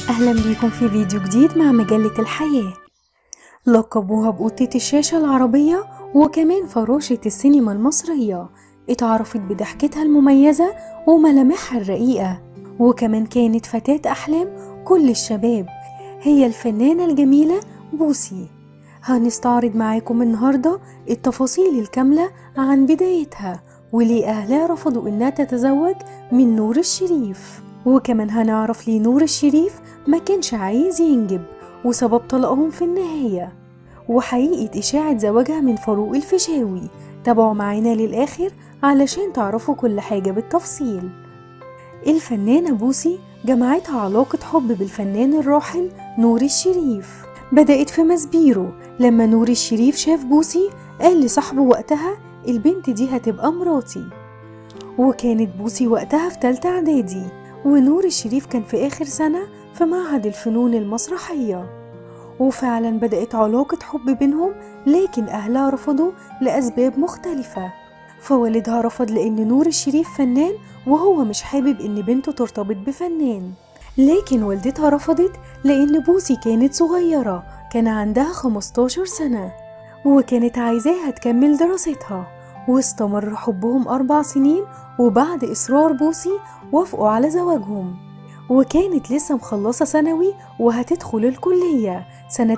أهلا بيكم في فيديو جديد مع مجلة الحياة لقبوها بقطة الشاشة العربية وكمان فراشة السينما المصرية اتعرفت بضحكتها المميزة وملامحها الرقيقة وكمان كانت فتاة أحلام كل الشباب هي الفنانة الجميلة بوسي هنستعرض معاكم النهاردة التفاصيل الكاملة عن بدايتها وليه أهلها رفضوا إنها تتزوج من نور الشريف وكمان هنعرف ليه نور الشريف ما كانش عايز ينجب وسبب طلاقهم في النهاية وحقيقة إشاعة زواجها من فاروق الفيشاوي تابعوا معانا للآخر علشان تعرفوا كل حاجة بالتفصيل الفنانة بوسي جمعتها علاقة حب بالفنان الراحل نور الشريف بدأت في مسبيرو لما نور الشريف شاف بوسي قال لصاحبه وقتها البنت دي هتبقى مراتي وكانت بوسي وقتها في تالتة إعدادي ونور الشريف كان في آخر سنة في معهد الفنون المسرحية وفعلا بدأت علاقة حب بينهم لكن أهلها رفضوا لأسباب مختلفة فوالدها رفض لأن نور الشريف فنان وهو مش حابب إن بنته ترتبط بفنان لكن والدتها رفضت لأن بوسي كانت صغيرة كان عندها 15 سنة وكانت عايزاها تكمل دراستها واستمر حبهم أربع سنين وبعد إصرار بوسي وافقوا على زواجهم وكانت لسه مخلصة ثانوي وهتدخل الكلية سنة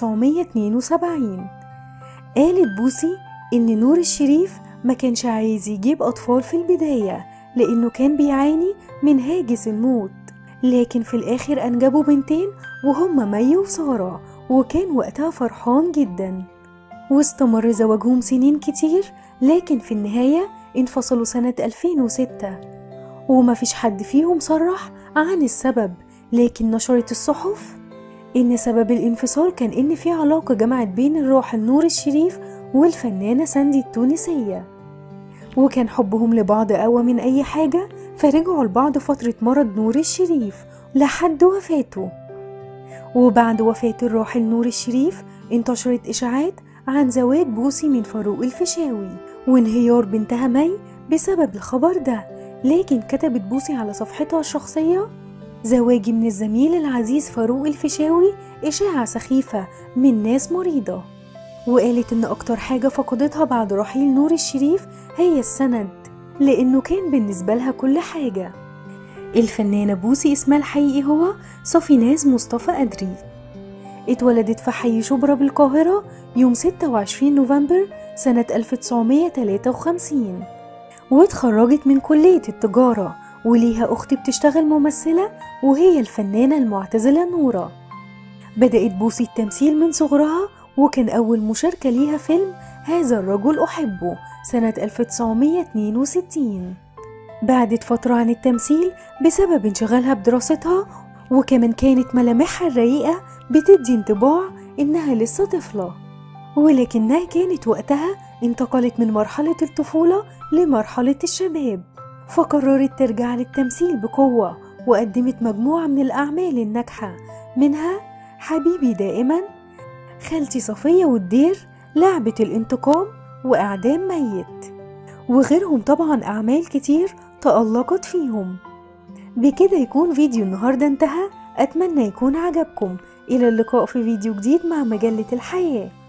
1972 قالت بوسي إن نور الشريف ما كانش عايز يجيب أطفال في البداية لأنه كان بيعاني من هاجس الموت لكن في الآخر أنجبوا بنتين وهما مي وسارة وكان وقتها فرحان جدا واستمر زواجهم سنين كتير لكن في النهاية انفصلوا سنة 2006 وما فيش حد فيهم صرح عن السبب لكن نشرت الصحف إن سبب الانفصال كان إن في علاقة جمعت بين الراحل نور الشريف والفنانة ساندي التونسية وكان حبهم لبعض أقوى من أي حاجة فرجعوا لبعض فترة مرض نور الشريف لحد وفاته وبعد وفاة الراحل نور الشريف انتشرت إشاعات عن زواج بوسي من فاروق الفيشاوي وانهيار بنتها مي بسبب الخبر ده لكن كتبت بوسي على صفحتها الشخصية زواجي من الزميل العزيز فاروق الفيشاوي إشاعة سخيفة من ناس مريضة وقالت إن أكتر حاجة فقدتها بعد رحيل نور الشريف هي السند لأنه كان بالنسبة لها كل حاجة الفنانة بوسي اسمها الحقيقي هو صفيناز مصطفى أدري اتولدت في حي شبرا بالقاهرة يوم 26 نوفمبر سنة 1953 واتخرجت من كلية التجارة وليها أخت بتشتغل ممثلة وهي الفنانة المعتزلة نورة بدأت بوسي التمثيل من صغرها وكان أول مشاركة ليها فيلم هذا الرجل أحبه سنة 1962 بعدت فترة عن التمثيل بسبب انشغالها بدراستها وكمان كانت ملامحها الرقيقة بتدي انطباع إنها لسه طفلة ولكنها كانت وقتها انتقلت من مرحلة الطفولة لمرحلة الشباب فقررت ترجع للتمثيل بقوة وقدمت مجموعة من الأعمال الناجحة منها حبيبي دائما خالتي صفية والدير لعبة الانتقام وإعدام ميت وغيرهم طبعا أعمال كتير تألقت فيهم بكده يكون فيديو النهاردة انتهى أتمنى يكون عجبكم إلى اللقاء في فيديو جديد مع مجلة الحياة